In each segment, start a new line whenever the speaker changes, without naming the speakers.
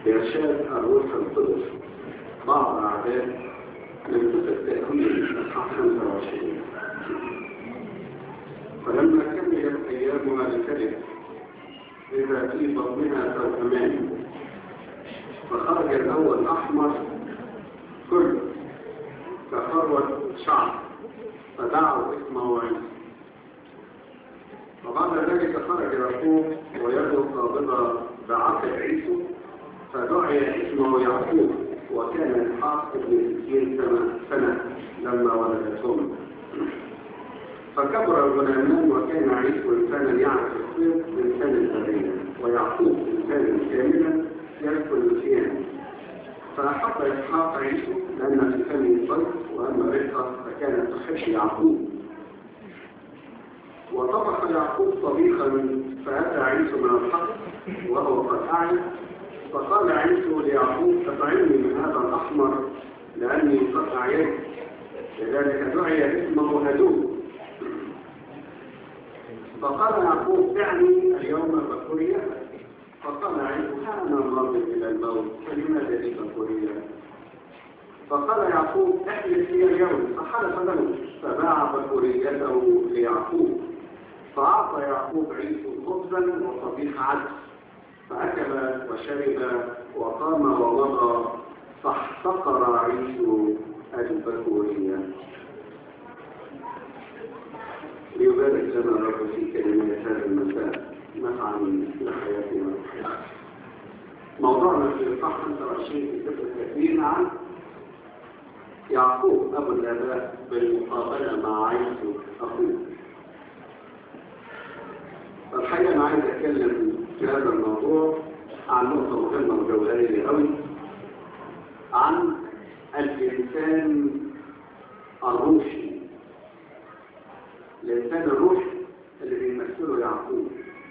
بإرشاد الروح القدس بعض أعداد من كتب تأويل أصحاح 25 فلما كملت أيامها لتلد إذا في بطنها توأمان فخرج الأول أحمر كله كفروة شعر فدعوا اسمه عيسى وبعد ذلك خرج يعقوب ويده قابضة بعقل عيسو فدعي اسمه يعقوب وكان الحاق ابن ستين سنة, سنة لما ولدتهم فكبر الغلامان وكان عيسو إنسانا يعرف الصيد إنسانا بريا ويعقوب إنسانا كاملا يأكل الخيام فأحب إسحاق عيسو لأن في فمه الصيد وأما رزقه فكانت تحب يعقوب وطبخ يعقوب طبيخا فأتى عيسو من الحق وهو قد أعلم فقال عيسو ليعقوب أطعمني من هذا الأحمر لأني قد أعيت لذلك دعي اسمه هدوب فقال يعقوب دعني اليوم بكوريا فقال عيسو كان الرجل إلى الموت فلماذا لي بكوريا فقال يعقوب احلف لي اليوم فحلف له فباع بكوريته ليعقوب فأعطى يعقوب عيسو خبزا وطبيخ عدس فأكل وشرب وقام ومضى فاحتقر عيسو البكورية ليبارك لنا الرب في كلمات هذا المساء نفعا لحياتنا موضوعنا في الصح 25 في سفر التكوين عن يعقوب أبو الآباء بالمقابلة مع عيسو أخوه الحقيقة أنا عايز أتكلم في هذا الموضوع عن نقطة مهمة وجوهرية قوي عن الإنسان الروحي الإنسان الروحي اللي بيمثله يعقوب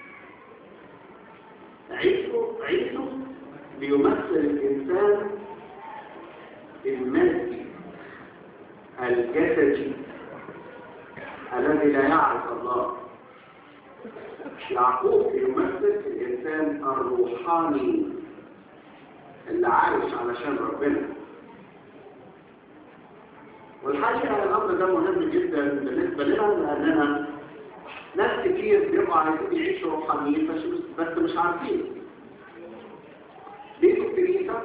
عيسو عيسو بيمثل الإنسان المادي الجسدي الذي لا يعرف الله يعقوب يمثل الإنسان الروحاني اللي عايش علشان ربنا والحقيقة الأمر ده مهم جدا بالنسبة لنا لأننا ناس كتير بيبقوا عايزين يعيشوا روحانيين بس بس مش عارفين بيجوا الكنيسة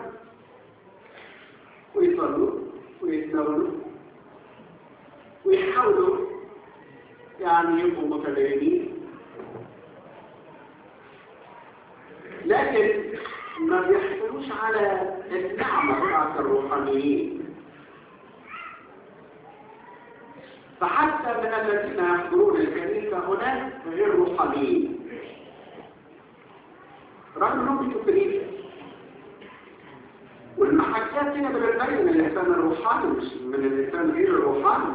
ويصلوا ويتناولوا ويحاولوا يعني يبقوا متدينين لكن ما بيحصلوش على النعمة بتاعت الروحانيين فحتى من الذين يحضرون الكنيسة هناك غير روحانيين رغم انهم بيجوا كنيسة والمحاكات هنا بتبين الانسان الروحاني مش من الانسان غير الروحاني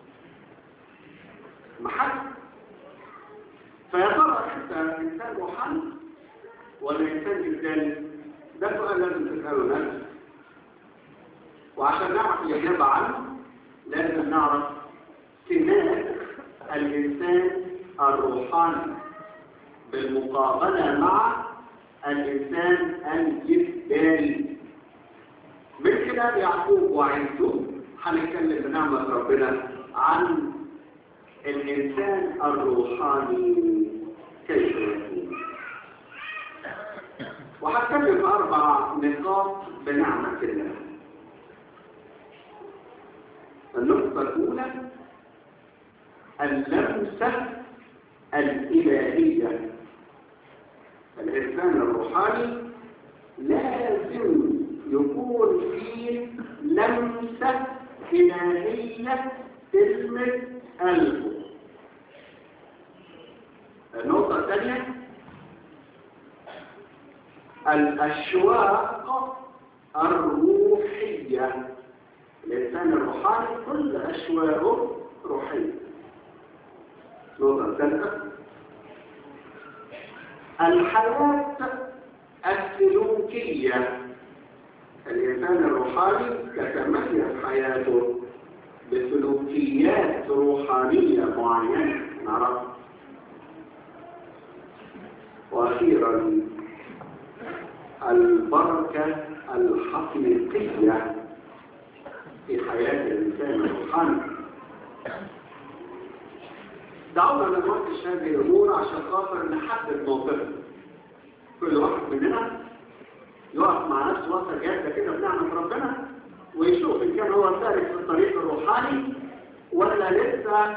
محك فيا ترى انت انسان روحاني ولا انسان جداني ده سؤال لازم تساله نفسك وعشان نعرف الاجابه عنه لازم نعرف سمات الانسان الروحاني بالمقابله مع الانسان الجداني من خلال يعقوب وعيسو هنتكلم بنعمه ربنا عن الانسان الروحاني كيف يكون وهتكلم في أربع نقاط بنعمة الله النقطة الأولى اللمسة الإلهية الإنسان الروحاني لازم يكون فيه لمسة إلهية تلمس قلبه النقطة الثانية الأشواق الروحية الإنسان الروحاني كل أشواقه روحية نقطة الثالثة الحياة السلوكية الإنسان الروحاني تتميز حياته بسلوكيات روحانية معينة نعرف وأخيرا البركة الحقيقية في حياة الإنسان الروحاني دعونا ما نوقفش هذه الأمور عشان خاطر نحدد موقفنا كل واحد مننا يقف مع نفسه وقفة جادة كده بنعمة ربنا ويشوف إن كان هو سالك في الطريق الروحاني ولا لسه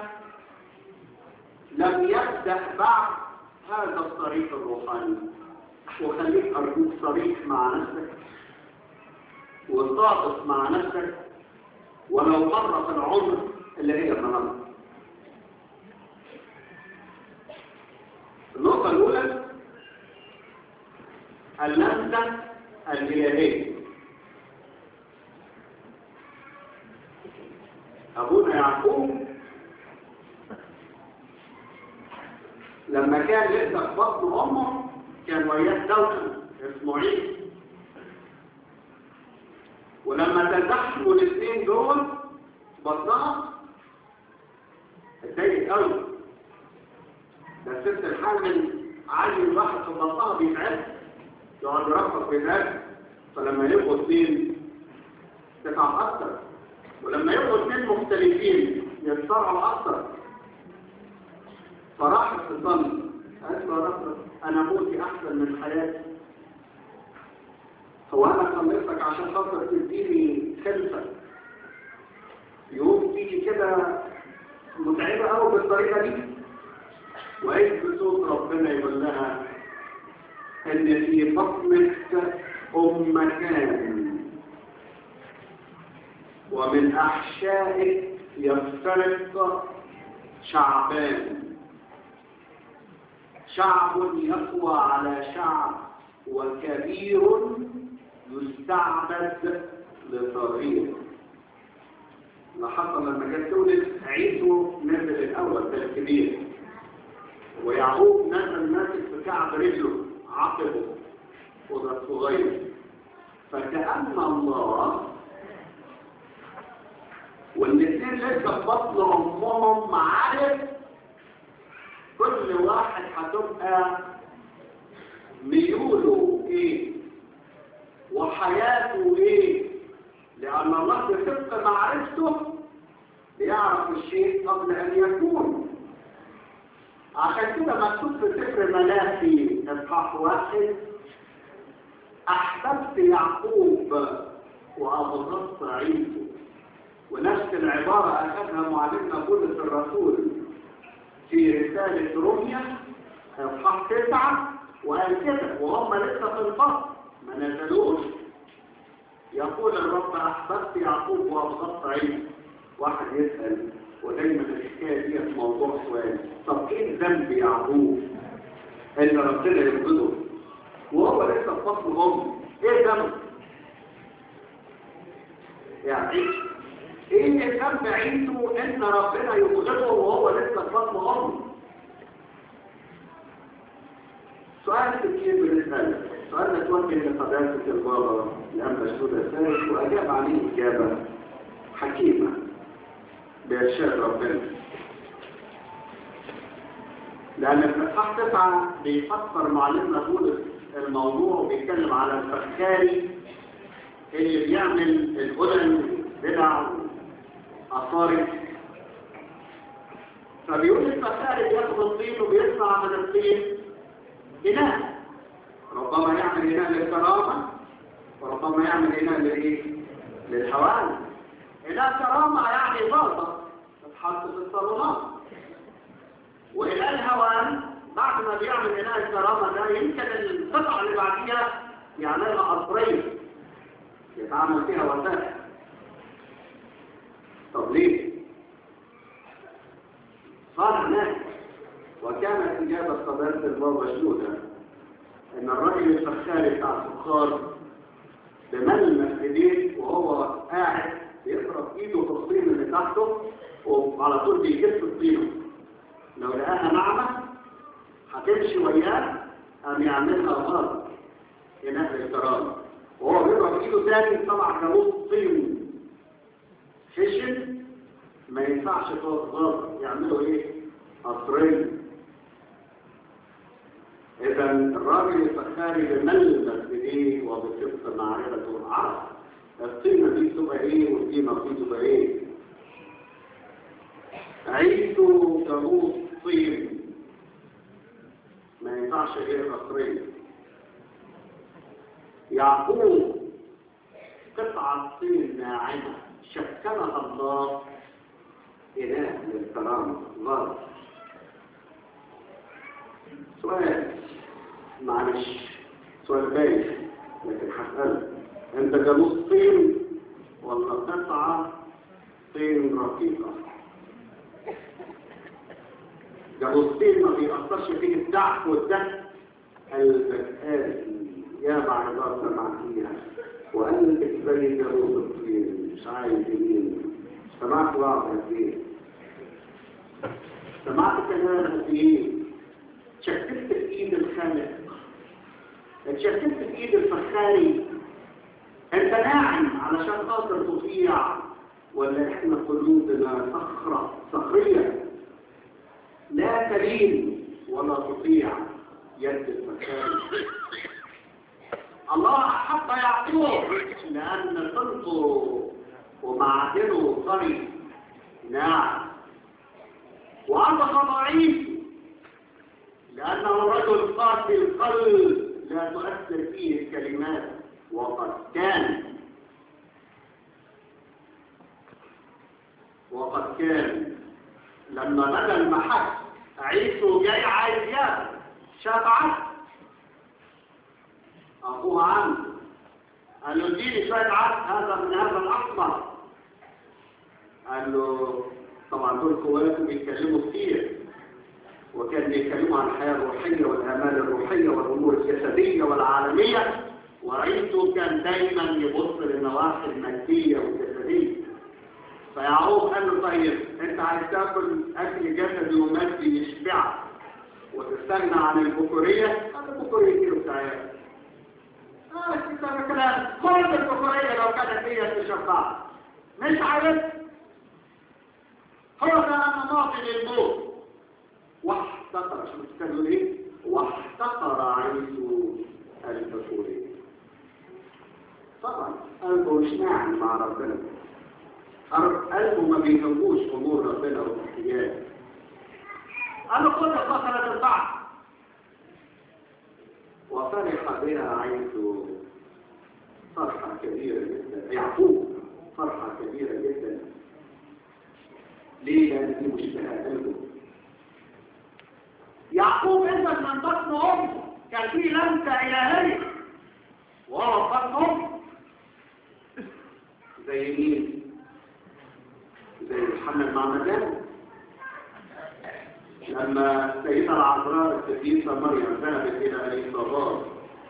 لم يبدأ بعد هذا الطريق الروحاني وخليك أرجوك صريح مع نفسك وصادق مع نفسك ولو مرة في العمر اللي هي النهارده النقطة الأولى اللمسة الإلهية أبونا يعقوب لما كان لسه في بطن أمه كان وياه توأم اسمه عيسى ولما تزحموا الاثنين دول بطنها اتضايقت قوي ده الست الحامل عالي الواحد في بطنها بيتعب يقعد يرفض بيتعب فلما يبقوا اثنين تتعب اكتر ولما يبقوا اثنين مختلفين يتصارعوا اكتر فراحت تصلي قالت له يا رب انا موتي احسن من حياتي هو انا صليتك عشان خاطر تديني خلفه يوم تيجي كده متعبه قوي بالطريقه دي وقيت بصوت ربنا يقول لها ان في بطنك امكان ومن احشائك يفترق شعبان شعب يقوى على شعب وكبير يستعبد لصغير لاحظت لما كانت تولد عيسو نزل الاول ده الكبير ويعقوب نزل ماسك في كعب رجله عقبه وده الصغير فكأن الله والاثنين لسه في بطن امهم عارف كل واحد هتبقى ميوله ايه وحياته ايه لان الله بصدق معرفته بيعرف الشيء قبل ان يكون عشان كده مكتوب في سفر ملاكي اصحاح واحد احببت يعقوب وابغضت عيسو ونفس العباره اخذها معلمنا بولس الرسول في رساله روميا اصحاح تسعه وقال كده وهم لسه في الفصل ما نزلوش يقول الرب احببت يعقوب وابغضت عيسو واحد يسال ودايما الحكايه دي في موضوع سؤال طب ايه ذنب يعقوب ان ربنا يبغضه وهو لسه في فصل امه ايه ذنب يعني ايه ذنب عيسو ان ربنا يبغضه وهو لسه في فصل امه سؤال كتير بنسأله سؤال نتوجه لقداسة البابا لأنبا شهود الثالث وأجاب عليه إجابة حكيمة بإرشاد ربنا لأن في الإصحاح تسعة بيفكر معلمنا بولس الموضوع وبيتكلم على الفخاري اللي بيعمل القدم بدع أصاري فبيقول الفخاري بياخد الطين وبيصنع من الطين إناء ربما يعمل إناء للكرامة وربما يعمل إناء لإيه؟ للحوادث إناء كرامة يعني ضربة تتحط في الصالونات وإناء الهوان بعد ما بيعمل إناء الكرامة ده يمكن القطعة اللي بعديها يعملها قصرية يتعامل فيها وسائل طب ليه؟ صار هناك وكانت إجابة قبالة البابا شنودة إن الرجل الفخاري بتاع الفخار بملمس إيديه وهو قاعد بيفرط إيده في الطين اللي تحته وعلى طول بيجف الطينة لو لقاها ناعمة هتمشي وياه قام يعملها غلط هناك الاحترام وهو بيضرب ايده تاني طبعا كابوس طين خشن ما ينفعش غلط يعملوا ايه؟ قصرين إذا الراجل الفخاري بملمس بإيه وبصدق معرفته عرف القيمة دي تبقى إيه والقيمة دي تبقى إيه عيسو كروس طين ما ينفعش غير قصرين يعقوب قطعة طين ناعمة شكلها الله إله للكرامة ظرف سؤال معلش سؤال بايخ لكن هسألك انت جاموس طين ولا قطعة طين رقيقة جاموس طين ما بيأثرش فيه الدعك والدك قلبك قاسي يا بعض سمع فيها وقلبك زي جاموس الطين مش عايز يمين سمعت واحد فيه سمعت كلام فيه شكلت في ايد الخالق اتشكلت في ايد الفخاري انت ناعم علشان خاطر تطيع ولا احنا قلوبنا صخرة صخرية لا تلين ولا تطيع يد الفخاري الله احب يعقوب لان صلته ومعدنه طري ناعم وعبق ضعيف لأنه رجل قاسي القلب لا تؤثر فيه الكلمات وقد كان وقد كان لما بدا المحك عيسو جاي عايز ياكل شاف عسل أخوه عنه قال له اديني شوية عسل هذا من هذا الأحمر قال له طبعا دول كواتهم بيتكلموا كتير وكان بيتكلموا عن الحياة الروحية والآمال الروحية والأمور الجسدية والعالمية ورئيسه كان دايما يبص للنواحي المادية والجسدية فيعقوب قال له طيب انت عايز تاكل اكل جسدي ومادي يشبعك وتستغنى عن البكورية هذا البكورية كيلو بتاعي اه كده كلام كل البكورية لو كانت هي تشبعك مش عارف هو ده انا ماضي للموت واحتقر شو بتتكلموا ايه واحتقر عيسو البكوري طبعا قلبه مش ناعم مع ربنا قلبه ما بيهموش امور ربنا والاحتياج قالوا خد الصخرة البعض وفرح بها عيسو فرحة كبيرة جدا يعقوب فرحة كبيرة جدا ليه لأن دي مشتهى قلبه يعقوب انت من بطن امه كان في لمسه الهيه وهو بطن امه زي مين زي محمد معمدان لما السيدة العذراء السيدة مريم ذهبت إلى الإصابات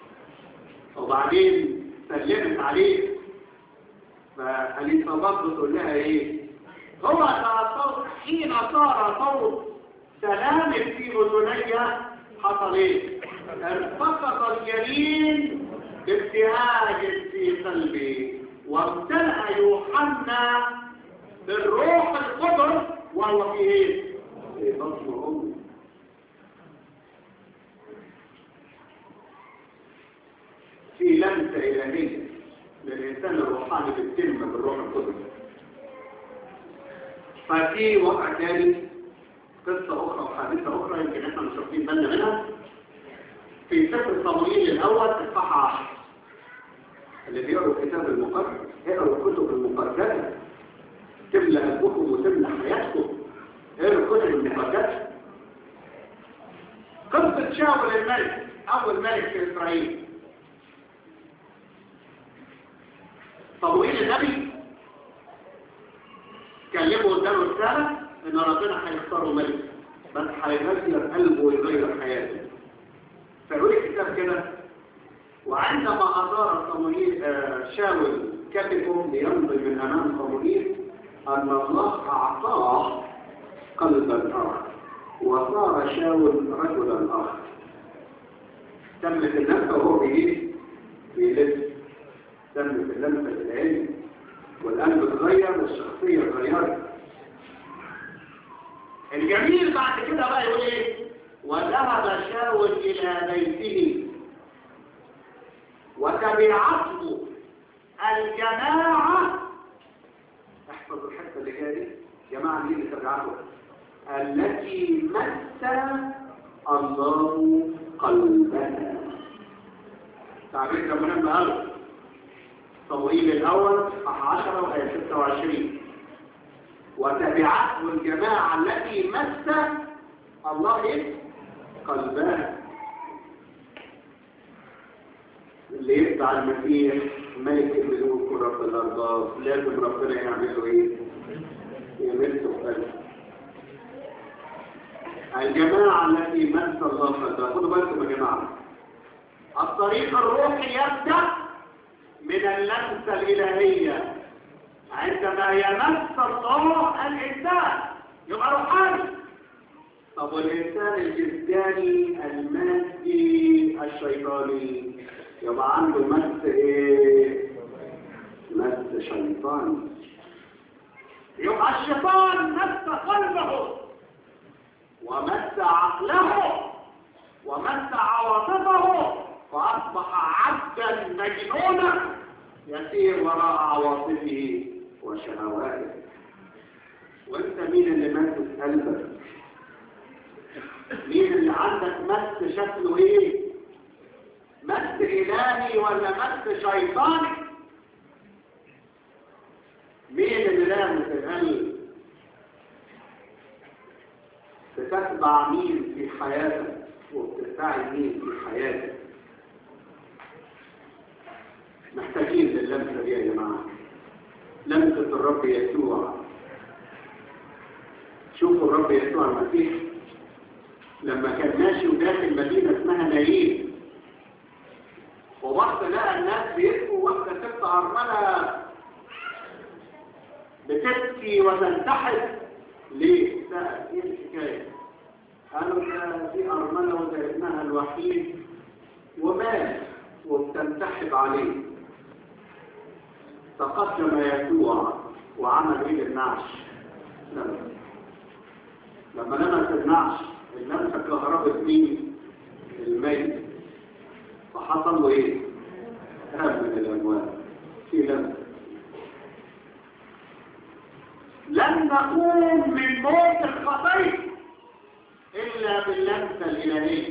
وبعدين سلمت عليه فالإصابات بتقول لها إيه؟ هو صوت حين صار صوت سلام في أذني حصل إيه؟ ارتقط الجليل بابتهاج في قلبي وامتلأ يوحنا بالروح القدس وهو في ايه؟ في بطن امه في لمسة إلهية للإنسان الروحاني بتتم بالروح القدس ففي وقع ثاني قصة أخرى وحادثة أخرى يمكن إحنا مش واخدين بالنا منها في سفر صموئيل الأول إصحاح 10 اللي بيقروا الكتاب المقدس اقروا الكتب المقدسة تملى قلبكم وتملى حياتكم اقروا الكتب المقدسة قصة شاول الملك أول ملك في إسرائيل صموئيل النبي كلمه قدامه رسالة إن ربنا هيختاره ملك بس هيغير قلبه ويغير حياته فيقول الكتاب كده وعندما أدار صموئيل آه شاول كتبه ليمضي من أمام صموئيل أن الله أعطاه قلبا آخر وصار شاول رجلا آخر تمت اللمسة وهو بإيه؟ بيلف تمت اللمسة العلم والقلب اتغير والشخصية اتغيرت الجميل بعد كده بقى يقول ايه وذهب شاول إلى بيته وتبعته الجماعة احفظ الحته اللي جايه دي جماعة مين اللي تبعته التي مس الله قلبنا تعبير ربنا النهارده صموئيل الأول صح 10 وآية 26 وتبعته الجماعة التي مس الله إيه؟ قلبها اللي يتبع المسيح ملك الملوك ورب الأرباب لازم ربنا يعمل له إيه؟ يمسه قلبه الجماعة التي مس الله قلبها خدوا بالكم يا جماعة الطريق الروحي يبدأ من اللمسة الإلهية عندما يمس الله الإنسان يبقى روحاني طب والإنسان الجسداني المادي الشيطاني يبقى عنده مس إيه؟ مس شيطاني يبقى الشيطان مس قلبه ومس عقله ومس عواطفه فأصبح عبدا مجنونا يسير وراء عواطفه وشهواته وانت مين اللي مس قلبك مين اللي عندك مس شكله ايه مس الهي ولا مس شيطاني مين اللي لامس القلب بتتبع مين في حياتك وبتتبعي مين في حياتك محتاجين للمسة دي يا جماعة لمسة الرب يسوع شوفوا الرب يسوع المسيح لما كان ماشي وداخل مدينة اسمها نايين ووقت لقى الناس بيبكوا واحدة ست أرملة بتبكي وتنتحر ليه؟ سأل ايه الحكاية؟ قالوا ده في أرملة وده ابنها الوحيد ومات وبتنتحب عليه تقدم يسوع وعمل ايه للنعش لمس لما لمس النعش اللمسه كهربت مين الميت فحصل له ايه هاب من الاموال في لمسه لن نقوم من موت الخطيه الا باللمسه الالهيه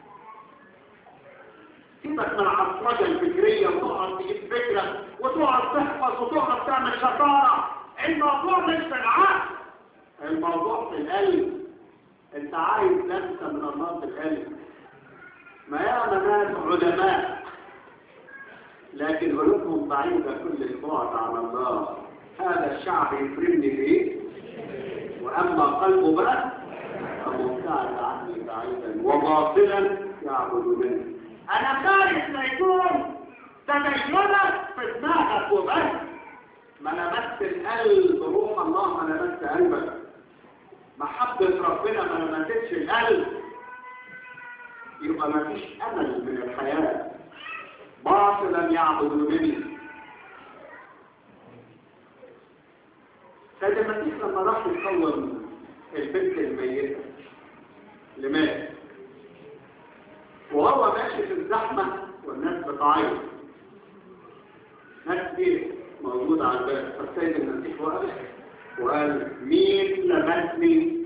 سيبك من العصرجة الفكرية وتقعد تجيب فكرة وتقعد تحفظ وتقعد تعمل شطارة الموضوع مش في العقل الموضوع في القلب انت عايز لمسة من الله في القلب ما ياما ناس علماء لكن قلوبهم بعيدة كل البعد عن الله هذا الشعب يكرمني بيه واما قلبه بقى فمبتعد عني بعيدا وباطلا يعبد منه انا خايف لا يكون تدينك في دماغك وبس ما لمست القلب روح الله ما لمست قلبك محبة ربنا ما لمستش القلب يبقى ما فيش امل من الحياة باطلا يعبدونني سيد المسيح لما راح يقوم البنت الميتة لماذا؟ وهو ماشي في الزحمة والناس بتعيط ناس كتير موجودة على الباب فالسيد المسيح وقف وقال مين لمسني؟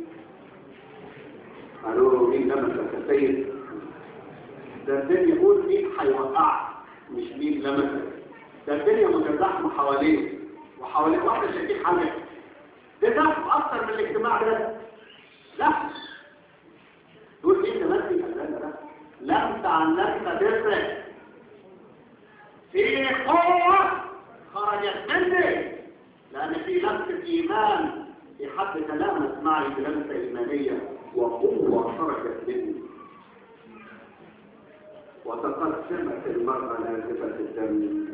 قالوا له مين لمسك يا سيد؟ ده الدنيا يقول مين هيوقعك مش مين لمسك ده الدنيا متزحمة حواليه وحواليه واحدة شايفين حاجة ده زحمة أكتر من الاجتماع ده لا تقول مين لمسني؟ لا لا لا لمسة عن لمسة تفرق في قوة خرجت مني لأن في لمسة إيمان في حد تلامس معي بلمسة إيمانية وقوة خرجت مني وتقسمت المرأة نازفة الدم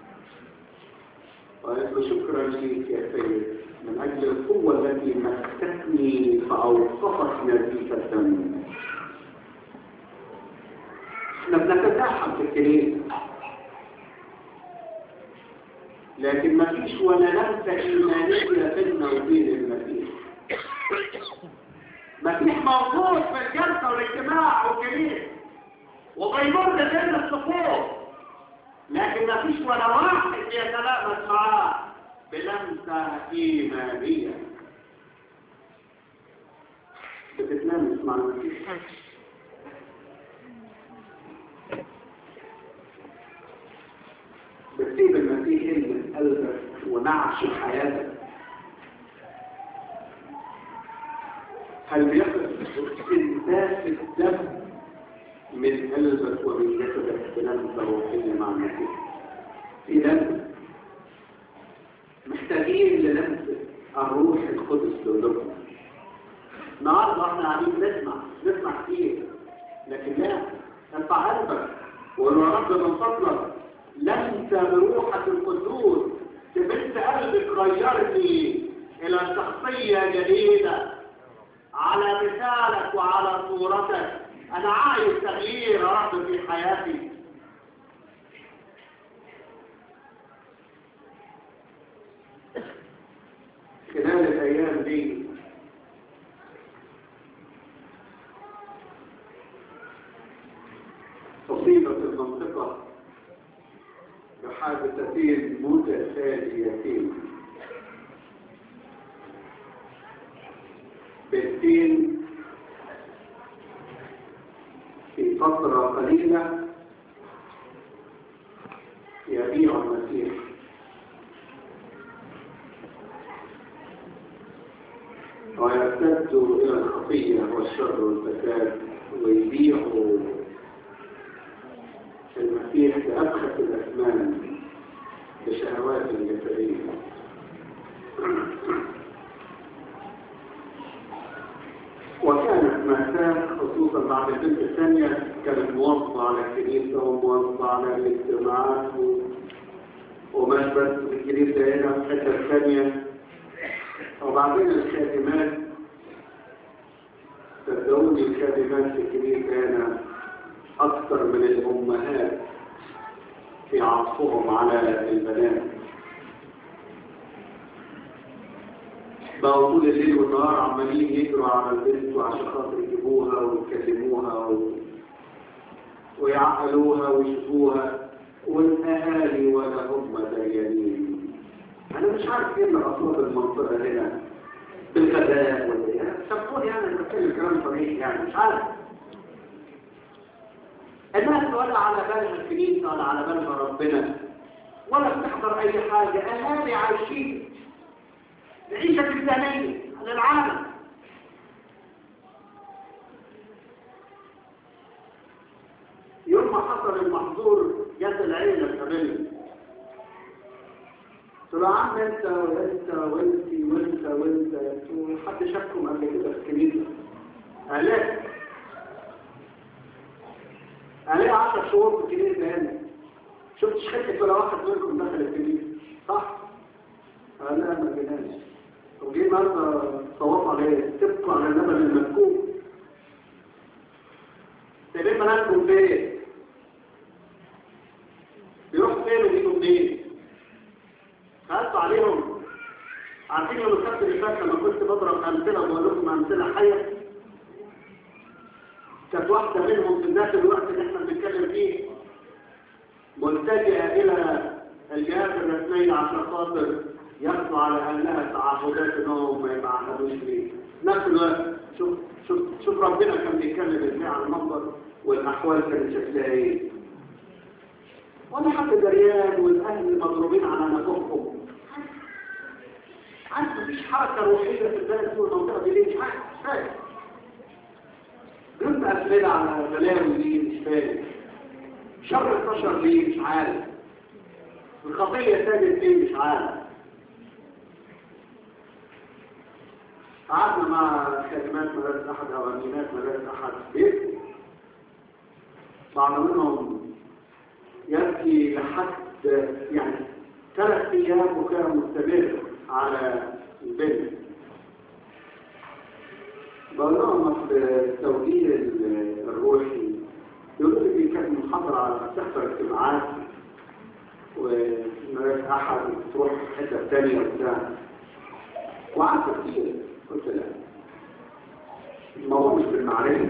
وقلت شكرا لك يا سيد من أجل القوة التي مستني فأوصفت نزيف الدم احنا بنتزاحم في الكنيسة لكن ما فيش ولا لمسة إيمانية بيننا وبين المسيح مسيح موجود في الجلسة والاجتماع والكنيسة وبيمر بين الصفوف لكن ما فيش ولا واحد يتلامس معاه بلمسة إيمانية بتتلامس مع المسيح بتسيب المسيح يلمس قلبك ونعش حياتك هل بيقف استنزاف الدم من قلبك ومن جسدك بلمسة روحية مع المسيح في دم محتاجين للمسة الروح القدس لقلوبنا النهارده احنا قاعدين نسمع نسمع كتير لكن لا ارفع قلبك وقول يا رب من فضلك لمسة بروحك القدوس تبث قلبك غيرني الى شخصية جديدة على مثالك وعلى صورتك انا عايز تغيير يا رب في حياتي خلال الايام دي أصيبت المنطقة بحادثتين متتاليتين بنتين في فترة قليلة يبيع المسيح ويرتدوا إلى الخطية والشر والفساد ويبيعوا المسيح بأبخس الأثمان بشهوات جسدية وكانت مأساة خصوصا بعد البنت الثانية كانت موظفة على الكنيسة وموظفة على الاجتماعات و... ومش بس في الكنيسة هنا في الحتة الثانية وبعدين الخادمات صدقوني الخادمات في الكنيسة هنا أكثر من الأمهات في عطفهم على البنات بقوا طول الليل والنهار عمالين يجروا على البنت وعشان خاطر يجيبوها ويكلموها و... ويعقلوها ويشوفوها والأهالي ولا هم ديانين أنا مش عارف إيه اللي أصاب المنطقة هنا بالغباء ولا إيه سامحوني يعني أنا بتكلم كلام صريح يعني مش عارف الناس ولا على بالها الكنيسة ولا على بالها ربنا ولا بتحضر أي حاجة أهالي عايشين العيشة الإنسانية للعالم يوم ما حصل المحظور جت العيلة تقابلني قلت له عم انت وانت وانت وانت وانت وحد شافكم قبل كده في الكنيسة قال لا قال لي 10 شهور في الكنيسة هنا شفتش حتة ولا واحد منكم دخل الكنيسة صح؟ قال لا ما جيناش وجي النهارده صواب عليه تبقوا على اللبن المسكوب سايبين بناتكم فين؟ بيروحوا فين وبيجوا منين؟ سألت عليهم عارفين يوم السبت اللي فات لما كنت بضرب أمثلة وبقول لكم أمثلة حية كانت واحدة منهم في ذات الوقت اللي احنا بنتكلم فيه ملتجئة إلى الجهات الرسمية عشان خاطر يقضوا على أهلها تعهدات إنهم ما يتعهدوش ليه. نفس الوقت شوف شوف شوف ربنا كان بيتكلم ازاي على المنظر والأحوال كانت شكلها إيه. ولا حد دريان والأهل مضروبين على نفسهم. عارف مفيش حركة روحية في البلد دي والمنطقة دي ليه مش عارف مش فاهم. جبت أسئلة على بلاوي دي مش فاهم. شر انتشر ليه مش عارف. الخطية سادت ليه مش عارف. قعدنا مع خادمات مدارس أحد أو أمينات مدارس أحد بيت بعض منهم يبكي لحد يعني ثلاث أيام وكان مستمر على البنت بقول لهم التوجيه الروحي يقولوا لي كانت محاضرة على تحضر اجتماعات ومدارس أحد تروح حتة ثانية وبتاع وقعدت كتير قلت لا الموضوع مش بالمعرفة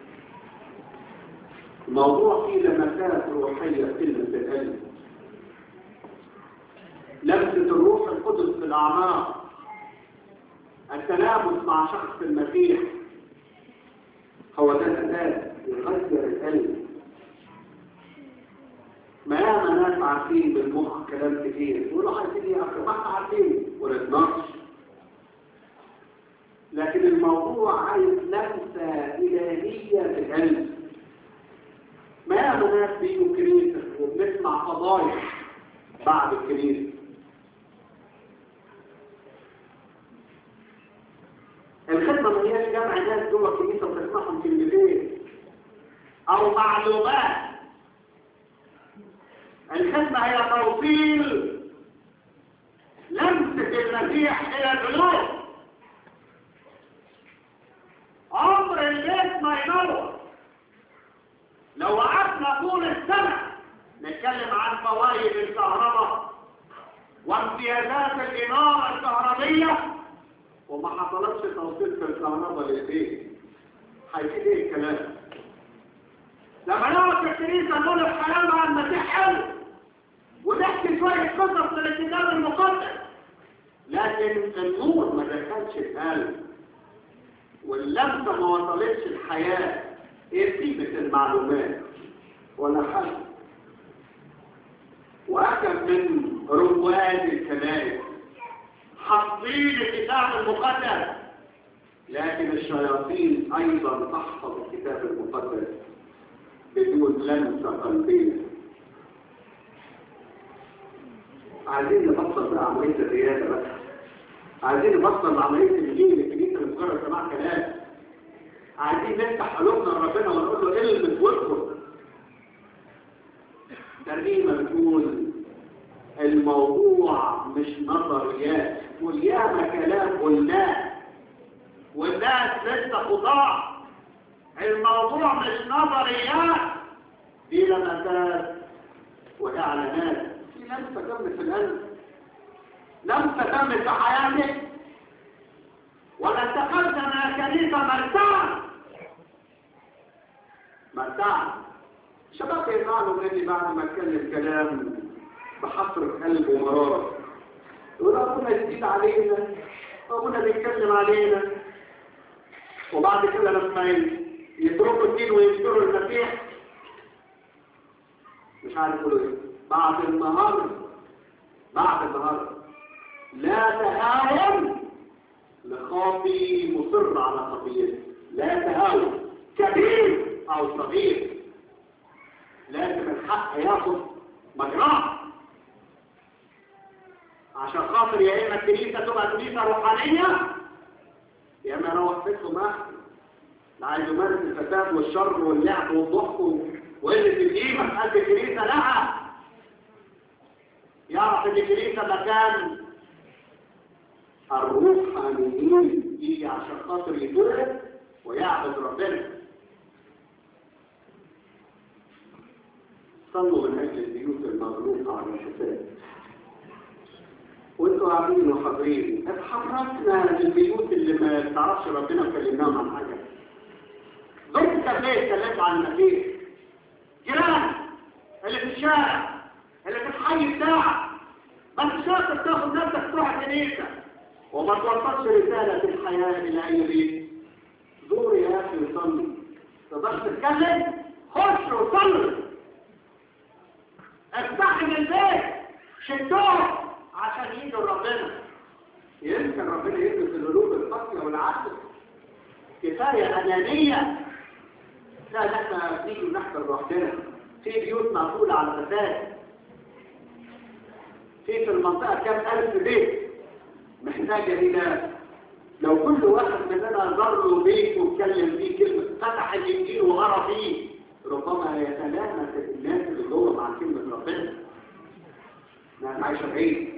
الموضوع فيه لمسات روحية في كلمة القلب لمسة الروح القدس في الأعماق التلامس مع شخص المسيح هو ده الأساس يغير القلب ما ياما ناس عارفين بالمخ كلام كتير يقولوا عارفين يا أخي ما احنا عارفين ولا نتناقش لكن الموضوع عايز لمسة إلهية في القلب ما ياما ناس بيجوا كنيسة وبنسمع فضايح بعد الكنيسة الخدمة ما هياش جمع ناس جوه الكنيسة وتسمعهم كلمتين أو معلومات الخدمة هي توصيل لمسة المسيح إلى القلوب عمر البيت ما ينور لو قعدنا طول السنة نتكلم عن فوائد الكهرباء وامتيازات الإنارة الكهربية وما حصلتش توصيل في الكهرباء للبيت هيفيد ايه الكلام لما نقعد في الكنيسة نقول الحياة مع المسيح حلو ونحكي شوية قصص من الكتاب المقدس لكن النور ما دخلش القلب واللمسة ما وصلتش الحياة ايه قيمة المعلومات ولا حاجة وأكد من رواد الكنائس حافظين الكتاب المقدس لكن الشياطين أيضا تحفظ الكتاب المقدس بدون لمسة قلبية عايزين نبطل بقى عملية الريادة بقى عايزين نبطل عملية الجيل الكنيسة اللي مجرد سماع كلام عايزين نفتح قلوبنا لربنا ونقول له المس واذكر ترنيمة بتقول الموضوع مش نظريات والياما كلام قلناه والناس لسه خضاع الموضوع مش نظريات دي لمسات واعلانات في لمسه تم في القلب لمسه تم في حياتك ولا اتخذت من الكنيسه مرتاع مرتاع شباب يزعلوا مني بعد ما اتكلم كلام بحصر قلب ومرارة يقول ربنا يزيد علينا ربنا بيتكلم علينا وبعد كده لما يتركوا الدين ويذكروا المسيح مش عارف يقولوا ايه بعد النهار بعد النهار لا تهاون لخاطي مصر على خطيئته لا تهاون كبير او صغير لازم الحق ياخد مجراه عشان خاطر يا اما الكنيسه تبقى كنيسه روحانيه يا اما يروح بيتهم احسن لا عايز يمارس الفساد والشر واللعب والضحك وقله القيمه في قلب الكنيسه لا يعرف ان الكنيسه مكان الروحانيين يجي عشان خاطر يتوب ويعبد ربنا صلوا من اجل البيوت المغلوقه على الشفاه وانتوا قاعدين وحاضرين اتحركنا للبيوت اللي ما تعرفش ربنا وكلمناهم عن حاجه بنت ليه اتكلمت عن المسيح جيران اللي في الشارع اللي في الحي بتاعك ما انت شاطر تاخد نفسك تروح كنيسه وما توصلش رساله في الحياه الى اي بيت زور يا اخي وصلي تقدرش تتكلم خش وصلي افتح من البيت شدوه عشان يجوا ربنا يمكن ربنا يدرس القلوب القاسية والعسل كفاية أنانية لا نحن نيجي ونحضر لوحدنا في بيوت مقفولة على فساد في في المنطقة كام ألف بيت محتاجة إلى لو كل واحد مننا زار له بيت واتكلم فيه كلمة فتح الإنجيل وقرا فيه ربما يتلامس الناس اللي جوه مع كلمة ربنا ناس عايشة بعيد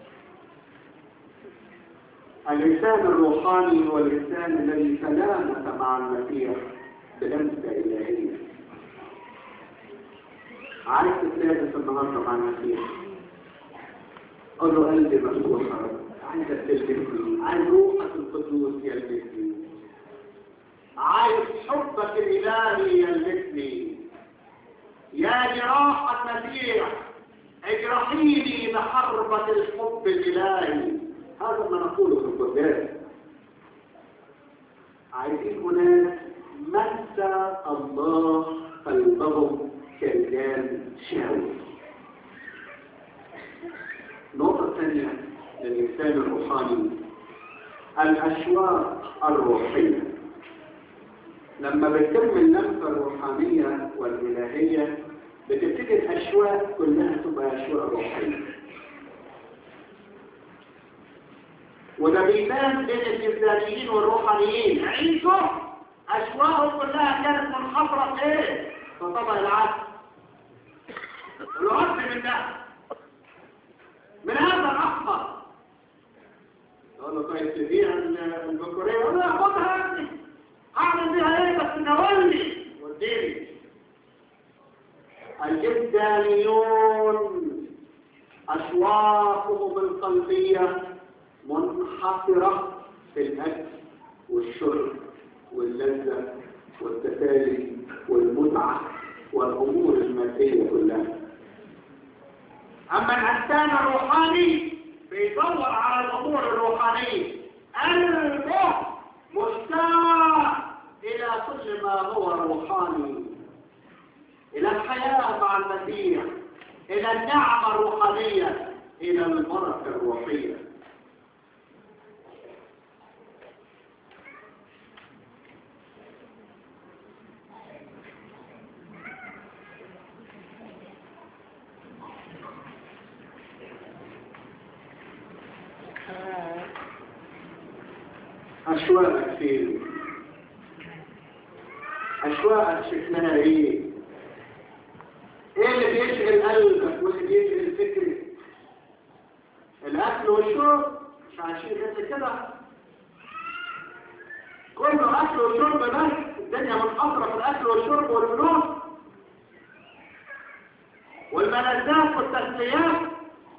الإنسان الروحاني هو الإنسان الذي تلامس مع المسيح بلمسة إلهية عايز تتلامس النهاردة مع المسيح قل له قلبي مفتوح عايز تلمسني عايز روحك القدوس يلمسني عايز حبك الإلهي يلبسني يا جراح المسيح اجرحيني بحربة الحب الإلهي هذا ما نقوله في القداس عايزين هناك مسى الله قلبهم كرجال شاوي نقطة ثانية للإنسان الروحاني الأشواق الروحية لما بتتم اللمسة الروحانية والإلهية بتبتدي الأشواق كلها تبقى أشواق روحية وده بيبان بين الإنسانيين والروحانيين عيسو أشواقه كلها كانت منحصرة في إيه؟ في طبق العسل العسل من ده من هذا الأحمر يقول له طيب تبيع البكورية يقول له خدها يا ابني أعمل بيها إيه بس نولي وديني الجدانيون أشواقهم القلبية منحصرة في الأكل والشرب واللذة والتسالي والمتعة والأمور المادية كلها أما الإنسان الروحاني بيدور على الأمور الروحانية قلبه مشتاق إلى كل ما هو روحاني إلى الحياة مع المسيح إلى النعمة الروحانية إلى البركة الروحية أشواقك فين أشواقك شكلها إيه إيه اللي بيشغل قلبك واللي بيشغل فكرك الأكل والشرب مش عايشين غير كده كله أكل وشرب بس الدنيا منحصرة في الأكل والشرب والفلوس والملذات والتسليات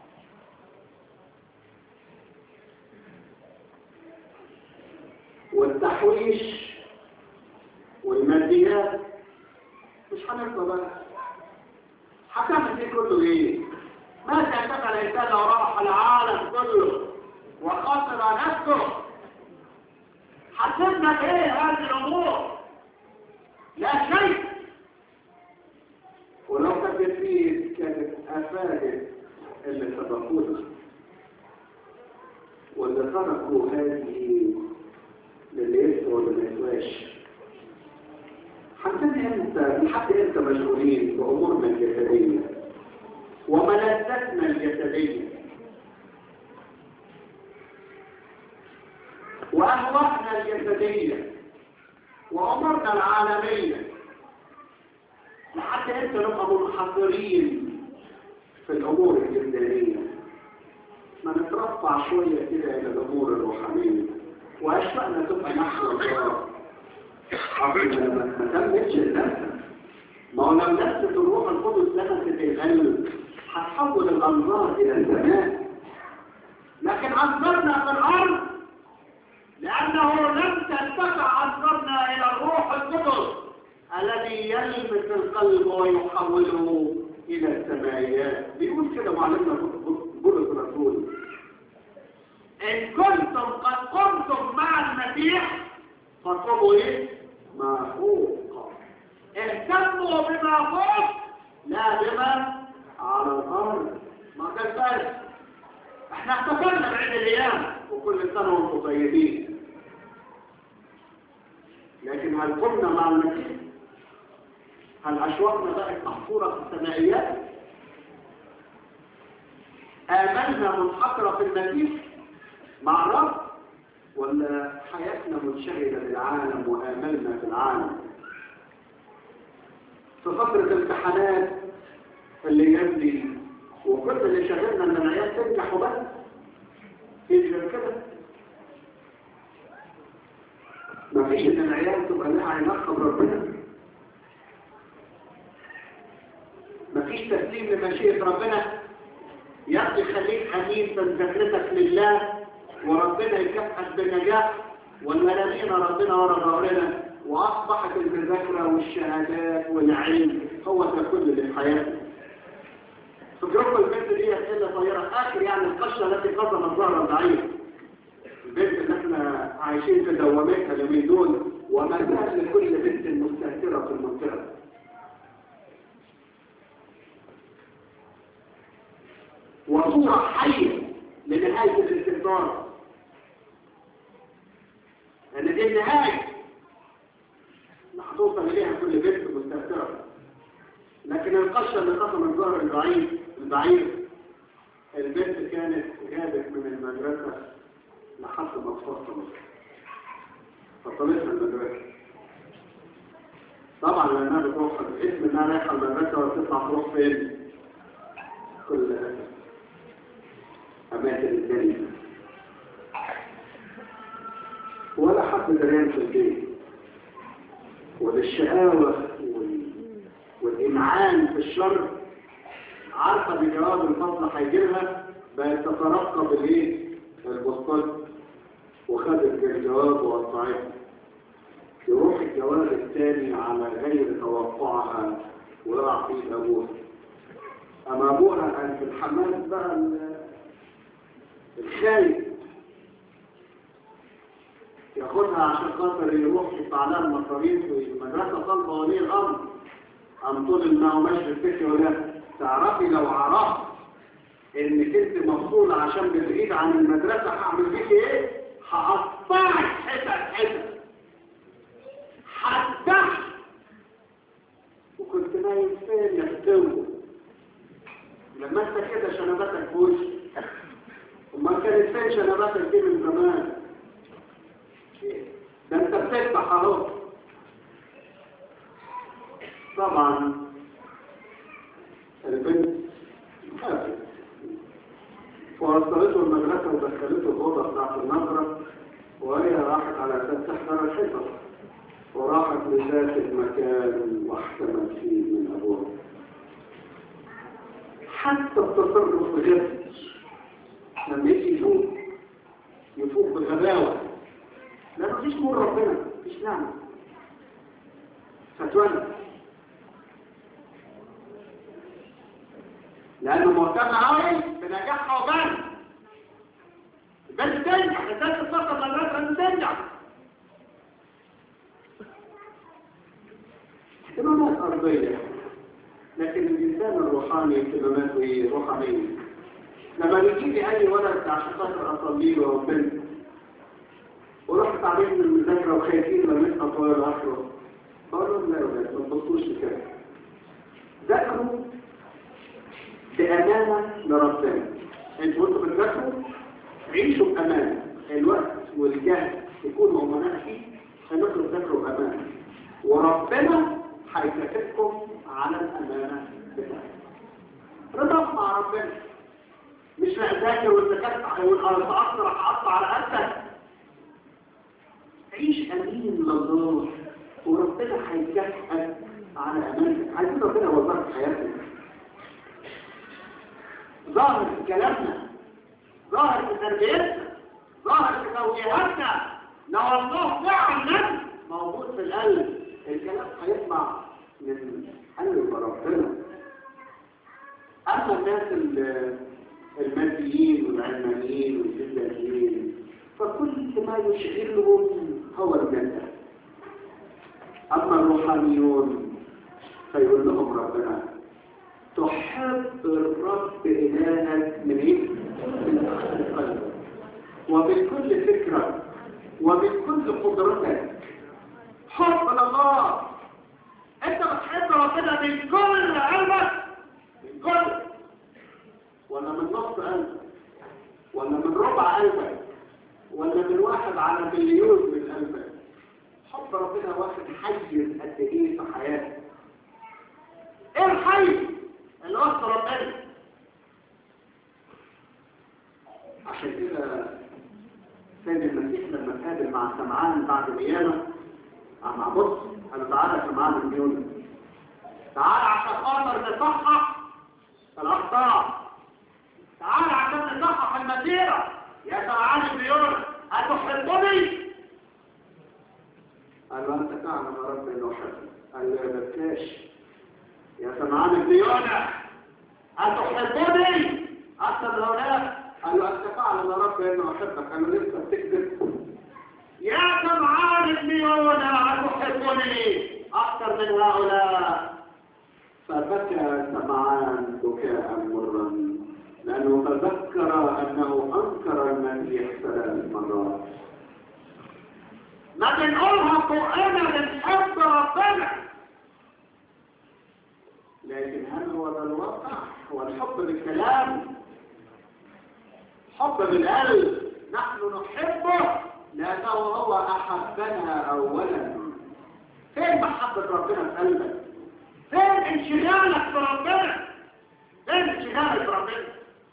والتحويش والماديات مش هنرضى بقى هتعمل فيه كله ايه ما تعتقد الانسان لو راح العالم كله وخسر نفسه حسبنا ايه هذه الامور لا شيء ولو كانت فيه كانت افادت اللي سبقونا واللي تركوا هذه للي يسوى واللي ما يسواش حتى انت لحد انت مشغولين بامورنا الجسديه وملذتنا الجسديه واهوائنا الجسديه وامورنا العالميه لحتى انت نبقى منحصرين في الامور الجسديه ما نترفع شويه كده الى الامور الروحانيه واشفقنا تبقى نحن الله ما تمتش النفس ما هو لو نفس الروح القدس لمست القلب هتحول الانظار الى السماء لكن انظرنا في الارض لانه لم ترتفع انظرنا الى الروح القدس الذي يلمس القلب ويحوله الى السماويات بيقول كده معلمنا بولس الرسول ان كنتم قد قمتم مع المسيح فاطلبوا ايه ما فوق اهتموا بما فوق لا بما على الارض ما كان احنا احتفلنا بعيد الايام وكل سنه وانتم طيبين لكن هل قمنا مع المسيح هل اشواقنا بقت محصوره في السمائيات املنا منحصره في المسيح مع الرب ولا حياتنا منشغلة بالعالم وآملنا في العالم في فترة الامتحانات اللي يبدي وكل اللي شغلنا ان العيال تنجح وبس في غير كده مفيش ان العيال تبقى لها علاقة بربنا مفيش تسليم لمشيئة ربنا يأتي خليك حديث ذكرتك لله وربنا يكافئك بالنجاح ولا رمينا ربنا ورا ظهرنا وأصبحت المذاكرة والشهادات والعلم هو ده كل اللي في حياتنا فكركم البنت دي أسئلة طيارة آخر يعني القشة التي قدمت ظهرا ضعيف البنت اللي احنا عايشين في دوامتها اليومين دول وما زال لكل بنت مستهترة في المنطقة وصورة حية لنهاية الاستهتار لأن دي النهاية اللي هتوصل إليها كل بنت مستهترة لكن القشة اللي قسم الظهر الضعيف الضعيف البنت كانت غابت من المدرسة لحد ما تفصلت فصلتها المدرسة طبعا لأنها بتروح باسم إنها رايحة المدرسة وتطلع تروح فين؟ كل أماكن الدنيا ولا حد دريان في البيت وللشقاوة وال... والإمعان في الشر عارفة بجواب الفضل هيجيلها بقت تترقب الايه؟ البسطات وخدت الجواب وقطعته يروح الجواب الثاني على غير توقعها ويقع في ابوها اما ابوها كان في الحمام بقى الخايف ياخدها عشان خاطر يروح يدفع لها المصاريف والمدرسه طالبه ولي الامر قام طول انه ماشي الفكر ولا تعرفي لو عرفت انك انت مفصول عشان بتغيب عن المدرسه هعمل فيك ايه؟ هقطعك حتت حتت حتى وكنت نايم فين يا فتوه لما انت كده شنباتك في وشي امال كانت فين شنباتك دي من زمان ده انت بتفتح اهو طبعا البنت خافت ووصلته المدرسة ودخلته الأوضة بتاعت النظرة وهي راحت على أساس تحضر الحصص وراحت لذات المكان واحتمت فيه من أبوها حتى التصرف بجد لما يجي يفوق يفوق بغباوة لا مفيش نور ربنا مفيش نعمة فتولى لأنه مهتم قوي بنجاحها وبس بس تنجح الناس تفكر مدرسة أن تنجح اهتمامات أرضية لكن الإنسان الروحاني اهتماماته ايه؟ روحانية لما بيجي لي أي ولد عشان خاطر أصلي له بنت ورحت تعبين من المذاكرة وخايفين لمسنا طوال آخره بقول لهم لا يا ولاد ما تبصوش لكده ذاكروا بأمانة لربنا انتوا وانتوا بتذاكروا عيشوا بأمانة الوقت والجهد يكونوا أمناء فيه خليكم تذاكروا بأمانة وربنا هيكافئكم على الأمانة بتاعتكم رضا مع ربنا مش لا ذاكر والذاكرت والأرض راح أقطع على قدك عيش أمين لله وربنا هيكافئك على أمانتك عايزين ربنا يوظفك في حياتك ظاهر في كلامنا ظاهر في تربيتنا ظاهر في توجيهاتنا لو الله فعلا موجود في القلب الكلام هيطلع من قلب ربنا اما الناس الماديين والعلمانيين والفلانيين فكل ما يشغلهم هو المادة اما الروحانيون فيقول لهم ربنا تحب الرب إلهك من إيه؟ من قلبك وبكل فكرة وبكل قدرتك حب لله انت بتحب ربنا من كل قلبك من كل ولا من نص قلبك ولا من ربع قلبك ولا من واحد على مليون من قلبك حب ربنا واخد حيز قد ايه في حياتك ايه الحيز اللي وسط ربنا عشان كده سيد المسيح لما اتقابل مع سمعان بعد القيامة مع بص انا تعالى سمعان المليون تعالى عشان خاطر نصحح الاخطاء تعالى عشان نصحح المسيرة يا سمعان المليون هتحبني قال له أنت تعلم يا رب إنه أحبك قال له يا بكاش يا سمعان ابن يونا أتحبني أكثر من هؤلاء قال له أنت تعلم يا رب إنه أحبك قال له لسه بتكذب يا سمعان ابن يونا أتحبني أكثر من هؤلاء فبكى سمعان بكاء مرا لأنه تذكر أنه أنكر المسيح ثلاث مرات ما بنقولها قرآن بنحب ربنا لكن هل هو ده الواقع هو الحب بالكلام حب بالقلب نحن نحبه لأنه هو أحبنا أولا فين محبة ربنا في قلبك فين انشغالك بربنا فين انشغالك بربنا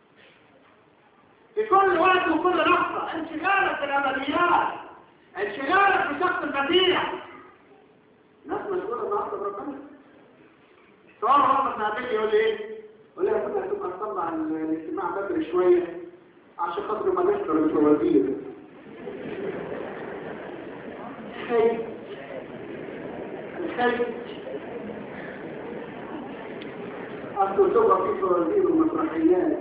في كل وقت وكل لحظة انشغالك بالأبديات انشغالك بشخص المسيح ناس مشغولة النهارده بربنا صار رابط نقابل يقول لي ايه؟ يقول لي يا فندم هتبقى نطلع الاجتماع بدري شوية عشان خاطر ما نحضر الفوازير خايف خايف أصل تبقى في فوازير ومسرحيات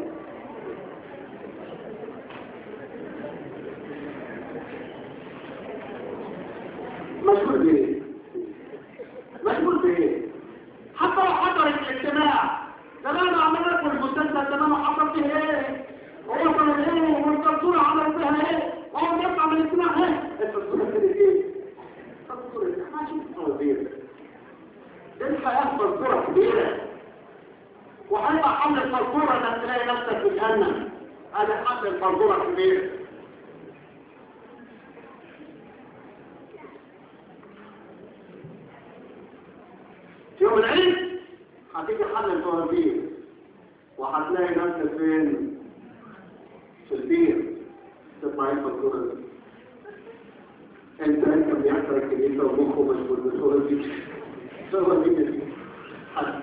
مشغول بايه؟ مشغول بايه؟ حتى لو حضر الاجتماع زمان عملنا لكم المسلسل زمان حضر فيه ايه؟ ووصل ايه؟ والدكتور عمل فيها ايه؟ وهو بيطلع من الاجتماع ايه؟ الدكتور كده ايه؟ الدكتور ايه؟ ما شفت فوازير دي الحياة فزورة كبيرة وهيبقى حل الفزورة انك تلاقي نفسك في جهنم هذا حل الفزورة كبيرة في يوم العيد هتيجي حل الفوازير وهتلاقي نفسك فين؟ في البير تطلع الفزورة دي انت انت بيحصل الكنيسة ومخه مشغول بالصورة دي صورة دي دي حد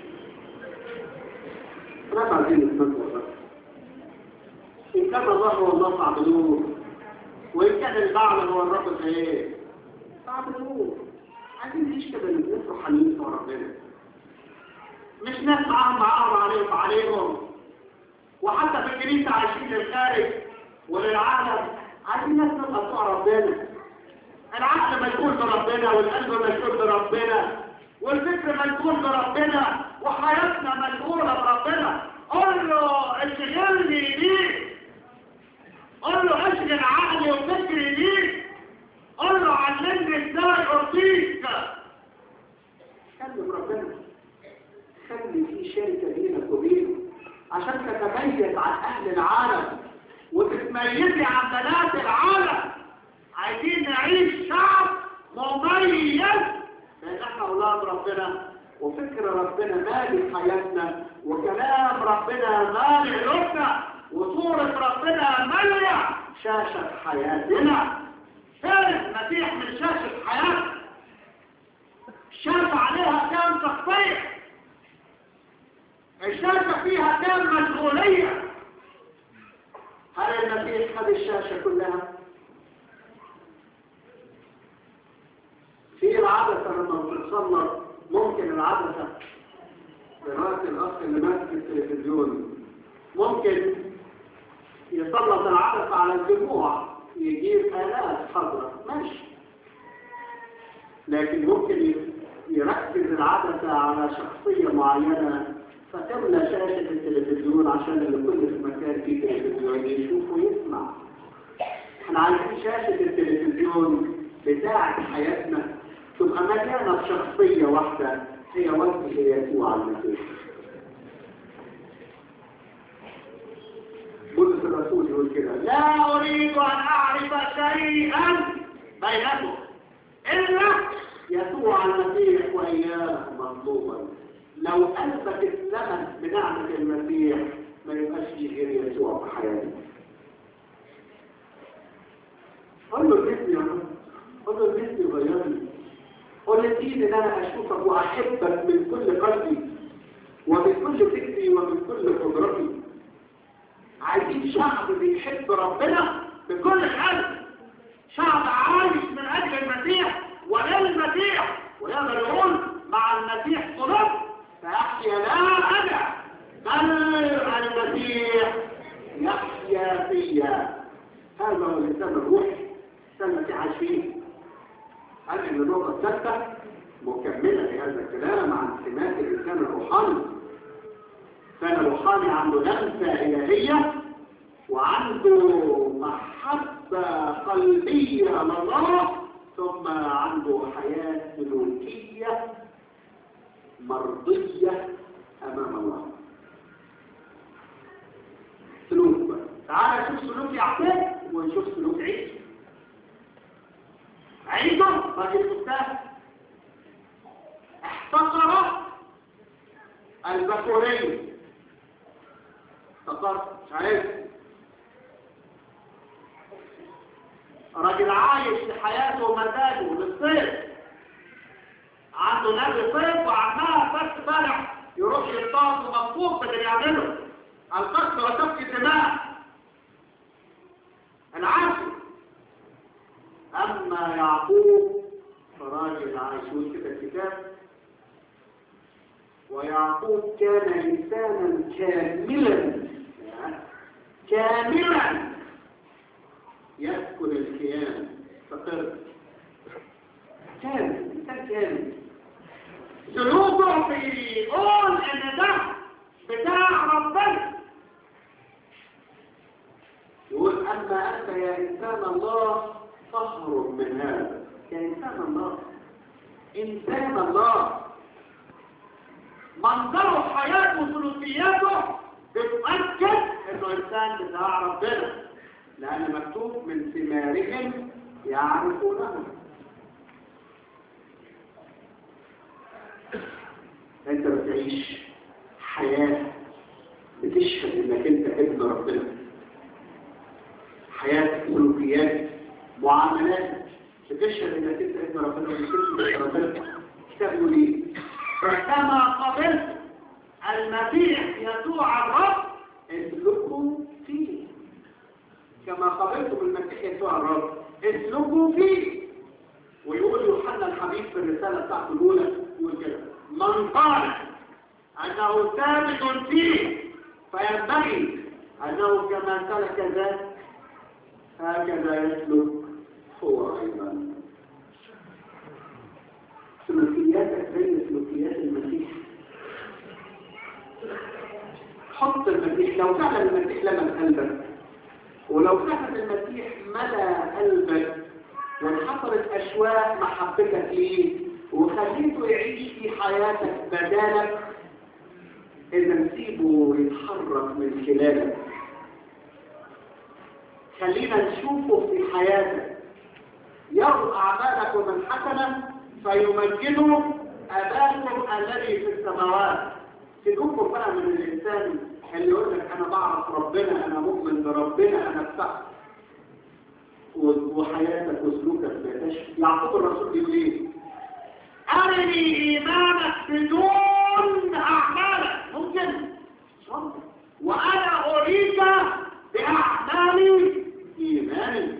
لا بعدين نتمنى بس إن كان الله هو الله فاعبدوه وإن كان البعل هو الرب فإيه؟ فاعبدوه عايزين نعيش كده الناس روحانيين بتوع ربنا مش ناس معاهم معاهم عليهم عليهم وحتى في الكنيسة عايشين للخارج وللعالم عايزين ناس نبقى بتوع ربنا العقل مشغول بربنا والقلب مشغول بربنا والفكر مشغول بربنا وحياتنا مشغولة بربنا قول له اشغلني ليك قول له اشغل عقلي وفكري ليك قول له علمني ازاي ارضيك خلي بربنا خلي في شركة بينك وبينه عشان تتميز عن اهل العالم وتتميزي عن بنات العالم عايزين نعيش شعب مميز لان احنا اولاد ربنا وفكر ربنا مالي حياتنا وكلام ربنا مالي قلوبنا وصورة ربنا مالية شاشة حياتنا فين المسيح من شاشة حياتنا الشاشة عليها كام شخصية الشاشة فيها كام مشغولية هل المسيح خد الشاشة كلها؟ في العدسة لما بتتصنف ممكن العدسة دلوقتي الأخ اللي ماسك التلفزيون ممكن يسلط العدسة على الجموع يجيب آلات حضرة ماشي لكن ممكن يركز العدسة على شخصية معينة فتملى شاشة التلفزيون عشان اللي كل في مكان فيه تلفزيون يشوف ويسمع احنا عايزين شاشة التلفزيون بتاعة حياتنا تبقى مليانة بشخصية واحدة هي وجه يسوع المسيح بولس الرسول يقول كده لا أريد أن أعرف شيئا بينكم إلا يسوع المسيح وإياه مطلوبا لو قلبك الثمن بنعمة المسيح ما يبقاش فيه غير يسوع في حياتك قل له جسمي يا رب قل له جسمي غيرني قل لي ان انا اشوفك واحبك من كل قلبي ومن كل فكري ومن كل قدرتي عايزين شعب بيحب ربنا بكل قلب شعب عايش من اجل المسيح وللمسيح ويقدر يقول مع المسيح صلب فيحيا لا أنا بل المسيح يحيا فيا هذا هو الإنسان الروحي الإنسان المسيح عايش فيه هذه النقطة الثالثة مكملة لهذا الكلام عن سمات الإنسان الروحاني الإنسان الروحاني عنده لمسة إلهية وعنده محبة قلبية لله ثم عنده حياة سلوكية مرضية أمام الله سلوك بقى تعالى نشوف سلوك يعقوب ونشوف سلوك عيسى عيسى راجل فتاه احتقر البخورين احتقر مش عارف راجل عايش في حياته ومزاجه للصيف عنده نبي صيف وعمال بس فرح يروح يصطاد ومبسوط باللي يعمله القتل وسفك الدماء العاشر اما يعقوب فراجل عايش كده الكتاب ويعقوب كان انسانا كاملا كاملا يسكن الكيان فقر كامل انسان كامل سلوكه بيقول ان ده بتاع ربنا يقول اما انت يا انسان الله فاهرب من هذا يا انسان الله انسان الله منظره حياته وسلوكياته بتؤكد انه انسان بتاع ربنا لان مكتوب من ثمارهم يعرفونه انت بتعيش حياة بتشهد انك انت ابن ربنا حياة سلوكيات معاملات بتشهد انك انت ابن ربنا وبتشهد ربنا كتاب يقول ايه فكما قبلت المسيح يسوع الرب اسلكوا فيه كما قبلتم المسيح يسوع الرب اسلكوا فيه ويقول يوحنا الحبيب في الرسالة بتاعته الأولى يقول كده من قال أنه ثابت فيه فينبغي أنه كما سلك ذات هكذا يسلك هو أيضا سلوكياتك زي سلوكيات المسيح حط المسيح لو فعلا المسيح لمن قلبك ولو فعلا المسيح ملا قلبك وانحصرت أشواق محبتك ليه وخليته يعيش في حياتك بدالك إذا نسيبه يتحرك من خلالك خلينا نشوفه في حياتك يرى أعمالك من حسنة فيمجده أباكم الذي في السماوات تجوكم بقى من الإنسان اللي يقول لك أنا بعرف ربنا أنا مؤمن بربنا أنا بتاع وحياتك وسلوكك ما يعقوب الرسول بيقول ايه أرني إيمانك بدون أعمالك ممكن وأنا أريد بأعمالي إيماني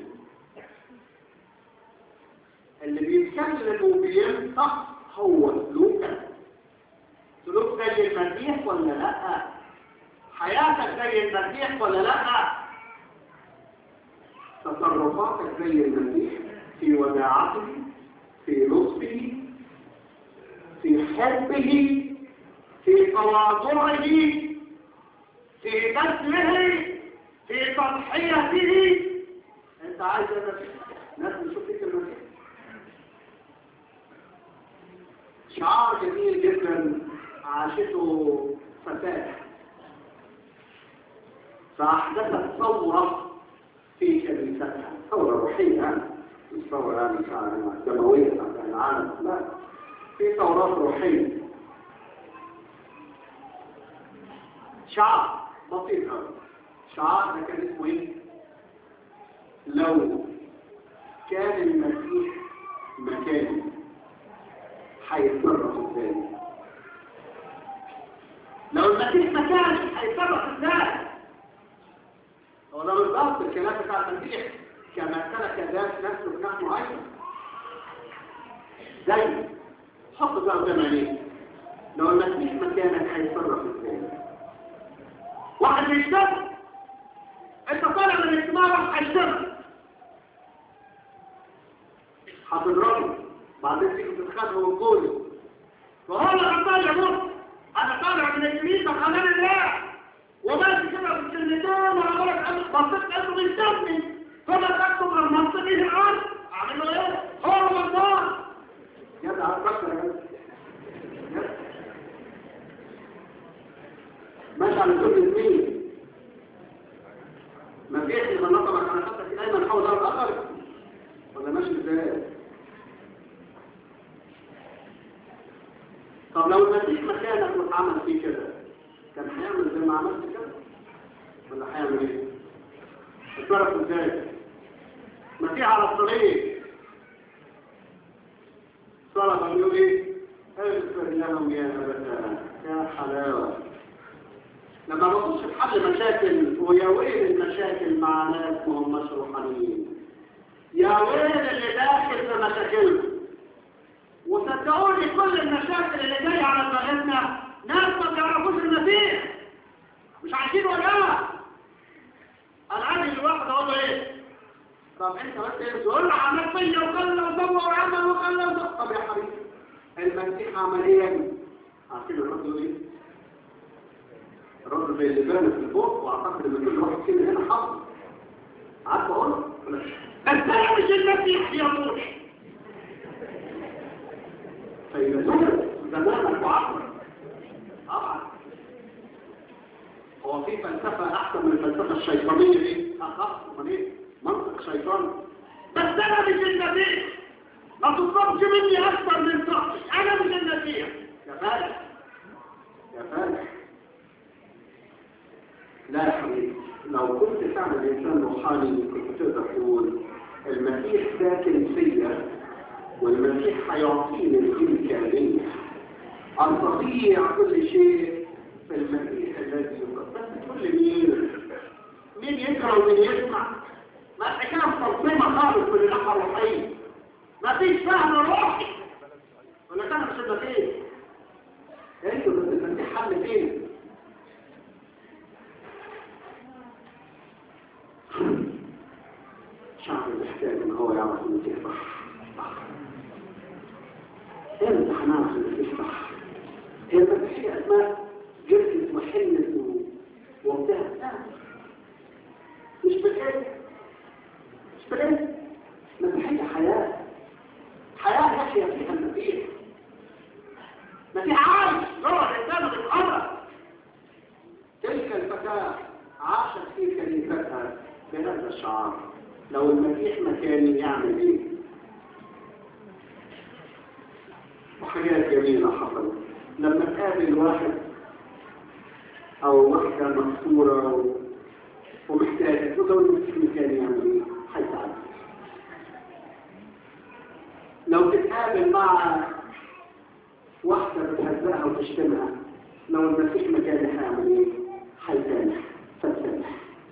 اللي بيتكلم وبينصح هو سلوكك سلوك زي المسيح ولا لا حياتك زي المسيح ولا لا تصرفاتك زي المسيح في وداعته في لطفه في حبه في تواضعه في بذله في تضحيته انت عايز ناس نشوف فيك المسيح شعار جميل جدا عاشته فتاة فأحدثت ثورة في كنيستها ثورة روحية مش ثورة يعني دموية في العالم لا في ثورات روحية شعار بسيط قوي شعار ده كان اسمه ايه؟ لو كان المسيح مكاني هيتصرف ازاي؟ لو المسيح مكاني هيتصرف ازاي؟ هو ده بالضبط الكلام بتاع المسيح كما سلك ذات نفسه نحن ايضا زي حط بقى قدام عينيك لو المسيح مكانك هيتصرف ازاي واحد بيشتغل انت طالع من الاجتماع واحد هيشتغل هتضربه بعدين تيجي تتخانقوا وتقولوا فهو انا طالع بص انا طالع من الكنيسه خلاني الله وماشي كده في السلتين وانا بقول لك بصيت انه بيشتمني فانا تكتب من منطقي الارض اعمل له ايه؟ هو رمضان يا ده هتفكر يا ماشي على كل اثنين ما فيش المناطق على خطك دايما حول الاخر ولا ماشي ازاي طب لو المسيح مكانك واتعمل فيه كده كان هيعمل زي ما عملت كده ولا هيعمل ايه اتصرف ازاي مسيح على الصليب طلب يقول ايه اغفر لهم يا ابتاه يا حلاوه لما ببص في حل مشاكل ويا ويل المشاكل مع ناس ما هماش روحانيين يا ويل اللي داخل في مشاكلهم وصدقوني كل المشاكل اللي جايه على دماغنا ناس ما بيعرفوش المسيح مش عايشين ولا الان الواحد اقول له ايه طب انت بس ايه تقول له عملت فيا وخلى وسوى وعمل وخلى وسوى طب يا حبيبي المسيح عمليا عارفين الرد يقول ايه الرد زي اللي بان في الفوق واعتقد ان كل واحد فينا هنا حافظ عارف اقول انت مش المسيح يا روح فيبقى زمانك وعقلك طبعا هو في فلسفة أحسن من الفلسفة الشيطانية دي أخف من إيه؟ منطق شيطاني بس أنا مش المسيح ما تطلبش مني أكثر من صحتي أنا مش المسيح يا فالح يا فالح لا يا حبيبي لو كنت فعلا إنسان روحاني كنت تقدر تقول المسيح ساكن فيا والمسيح هيعطيني الإمكانية أن تطيع كل شيء في المسيح الذي يقدس كل مين مين يقرأ ومين يسمع ما حكاية مصممة خالص من الناحية الروحية ما فيش فهم روحي ولا كان مش المسيح انتوا بس المسيح حل فين شعب محتاج ان هو يعرف المسيح صح امتى هنعرف المسيح صح هي المسيحية اسمها جرست وحنت وانتهت لا مش بالعلم مش بالعلم المسيحية حياة حياة يحيا فيها المسيح مسيح عايش جوه الانسان بالقدر تلك الفتاة عاشت في كنيستها بهذا الشعار لو المسيح مكاني يعمل ايه وحاجات جميلة حصلت لما تقابل واحد او واحدة مكسورة ومحتاجة تقول المسيح مكاني يعمل ايه هيساعدك لو تتقابل مع واحدة بتهزقها وتشتمها لو المسيح مكاني هيعمل ايه هيسامح فتسامح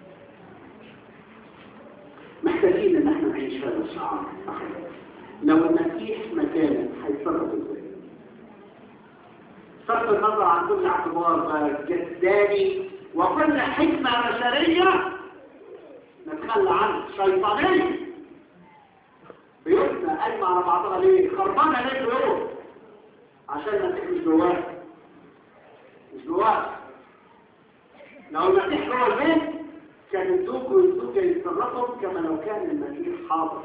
محتاجين ان احنا نعيش هذا الشعار لو المسيح مكانك هيتصرف ازاي صرف النظر عن كل اعتبار جداني وكل حكمة بشرية نتخلى عنه شيطانية بيوتنا قايمة على بعضها ليه؟ خربانة ليه بيوت؟ عشان المسيح مش جواه مش جواه لو المسيح جوه البيت كان الزوج والزوجة يتصرفوا كما لو كان المسيح حاضر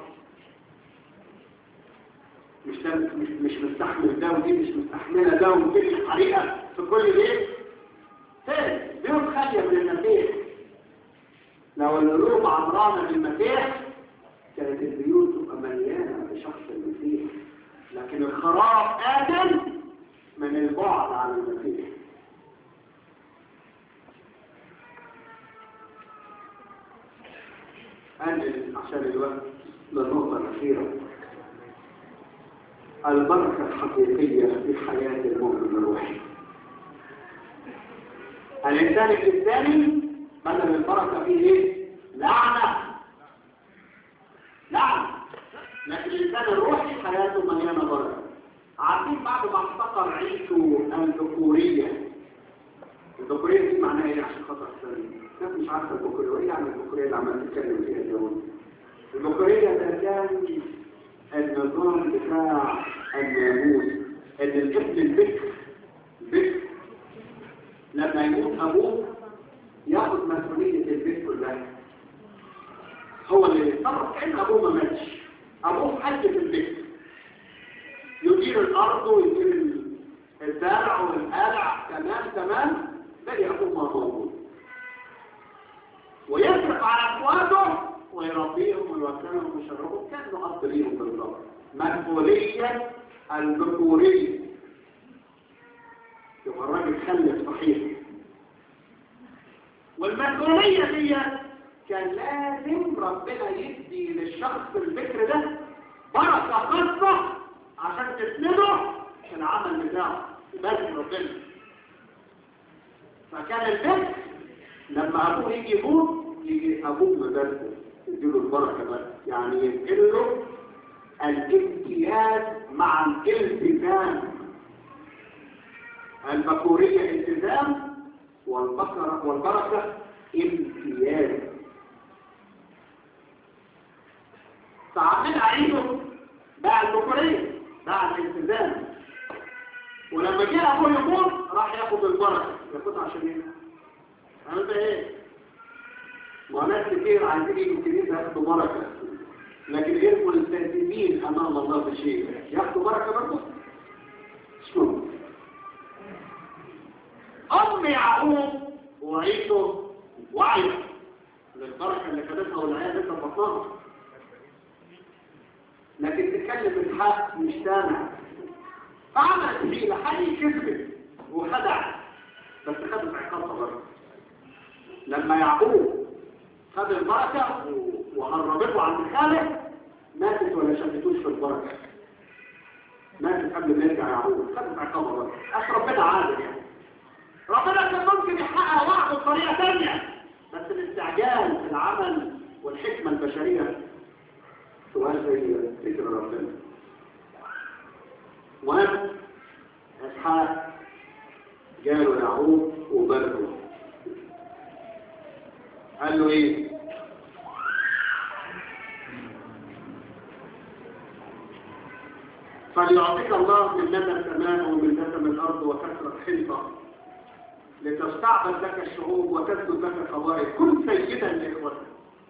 مش مش مش مستحمل ده ودي مش مستحمله ده ودي حريقه في كل بيت فين بيوت خاليه من المسيح لو القلوب عمرانه بالمسيح كانت البيوت تبقى مليانه بشخص المسيح لكن الخراب ادم من البعد عن المسيح أنزل عشان الوقت للنقطة الأخيرة البركة الحقيقية في حياة المؤمن الروحي الإنسان الإنساني بدل البركة فيه إيه؟ لعنة لعنة لكن الإنسان الروحي حياته مليانة بركة عارفين بعد ما احتقر عيسو الذكورية الذكورية دي معناها ايه عشان خاطر الناس مش عارفة الذكورية ايه يعني الذكورية اللي عمال تتكلم فيها اليوم الذكورية ده كان النظام بتاع الناموس ان الابن البكر البكر لما يموت ابوه ياخد مسؤولية البيت كلها هو اللي يتصرف كأن ابوه ما ماتش ابوه حي في البيت يدير الارض ويدير الزرع والقلع تمام تمام باقي ابوه ما موجود ويصرف على اخواته ويربيهم ويوكلهم ويشربهم كانه اب ليهم بالظبط مسؤوليه الذكوريه يبقى الراجل خلف صحيح والمسؤوليه دي كان لازم ربنا يدي للشخص الفكر ده بركه خاصه عشان تسنده في العمل بتاعه بس ربنا فكان البكر لما ابوه يجي يموت يجي ابوه مدرسه يديله البركه بس يعني ينقل له الامتياز مع الالتزام البكوريه التزام والبكره والبركه امتياز فعمل عيده بعد البكوريه بعد الالتزام ولما جاء ابوه يموت راح ياخد البركه ياخدها عشان ايه؟ عملت ايه؟ وناس كتير عايزين يجوا الكنيسه ياخدوا بركه لكن غير ملتزمين امام الله بشيء ياخدوا بركه برضه؟ شو؟ ام يعقوب وعيسو وعي للبركه اللي خدتها والعيال لسه بطنها لكن تتكلم الحق مش سامع فعملت حيلة حي كذبت وخدع بس خدت عقابها برضه لما يعقوب خد البركة وقربته عن خاله ماتت ولا شفتوش في البركة ماتت قبل ما يرجع يعقوب خدت عقابها برضه أصل ربنا عادل يعني ربنا كان ممكن يحقق وعده بطريقة ثانية بس الاستعجال في العمل والحكمة البشرية سؤال زي فكر ربنا المهم اسحاق جاله يعقوب وبرده قال له ايه فليعطيك الله من ندى السماء ومن ندى الارض وكثره حنطه لتستعبد لك الشعوب وتسجد لك القبائل كن سيدا لاخوتك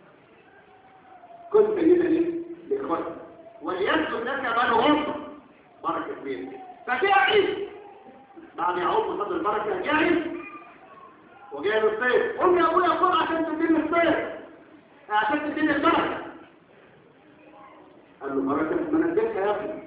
كن سيدا لاخوتك وليسجد لك من هم بركة كبيرة فجاهز بعد يعود خد البركة جاهز وجاهز الصيف قم يا ابويا خد عشان تدين الصيف عشان تدين البركة قال له بركة ما نزلتها يا ابني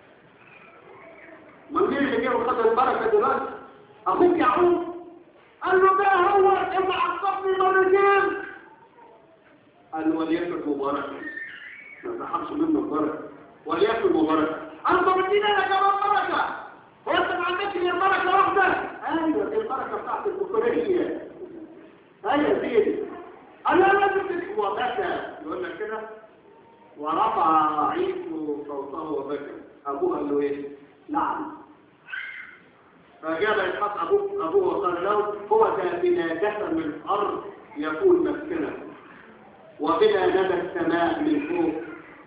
ما مين اللي جه وخد البركة دلوقتي اخوك يعود قال له ده هو اللي عصبني مرتين قال له وليكن مباركة ما تحبش منه البركة وليكن مباركة أنت مدينة لك كمان بركة هو أنت ما عندكش غير بركة واحدة أيوة دي البركة بتاعت البكورية أيوة سيدي أنا لازم تدي وبكى يقول لك كده ورفع عيسو صوته وبكى أبوه قال له إيه؟ نعم فجاب إسحاق أبوه أبوه وقال له هو بلا جسد من الأرض يكون مسكنا وبلا ندى السماء من فوق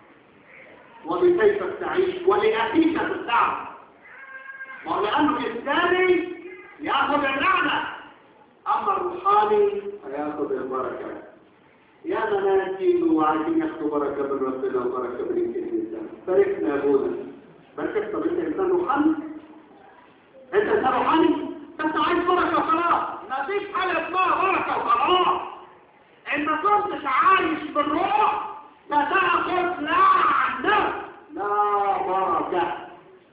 وبكيف تعيش ولأخيك تستعب ولأنه الثاني يأخذ اللعنة أما الروحاني فيأخذ البركة يا مناتي وعايزين ياخدوا بركة من ربنا وبركة من الكنيسة باركنا يا ابونا باركت طب انت انسان روحاني انت انسان روحاني انت عايز بركة وخلاص ما فيش حاجة اسمها بركة وخلاص انت كنتش عايش بالروح فتاخذ لعنة لا بركة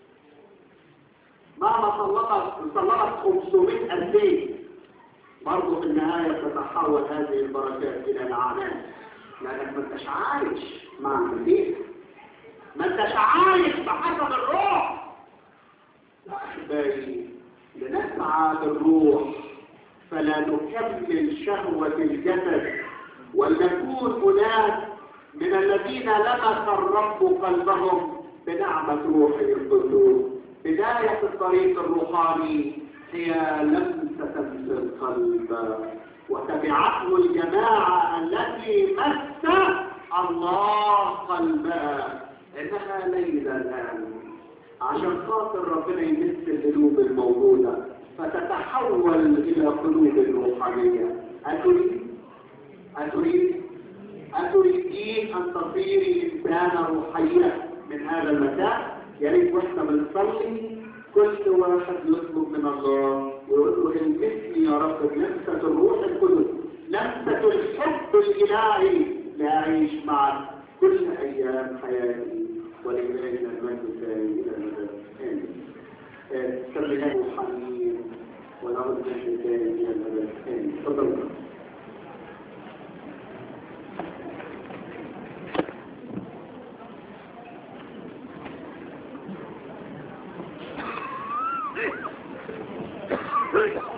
مهما سلطت سلطت 500 ألفين برضه في النهاية تتحول هذه البركات إلى لعنات لأنك ما انتش عايش مع المسيح ما انتش عايش بحسب الروح لا أحبائي لنسعى بالروح فلا نكمل شهوة الجسد ولنكون أناس من الذين لمس الرب قلبهم بنعمة روحه القدوس بداية الطريق الروحاني هي لمسة في القلب وتبعته الجماعة التي مس الله قلبها إنها ليلة الآن عشان خاطر ربنا يمس القلوب الموجودة فتتحول إلى قلوب روحانية أتريد أتريد أتريدين أن تصيري إنسانة روحية من هذا المساء يا ريت واحنا بنصلي كل واحد يطلب من الله ويقول له المسني يا رب بلمسة الروح القدس لمسة الحب الإلهي لأعيش معك كل أيام حياتي ولإلهنا المجد الثاني إلى الأبد آمين سلمه حنين ونعود المجد الثاني إلى الأبد آمين تفضل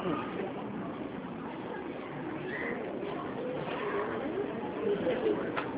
Thank you.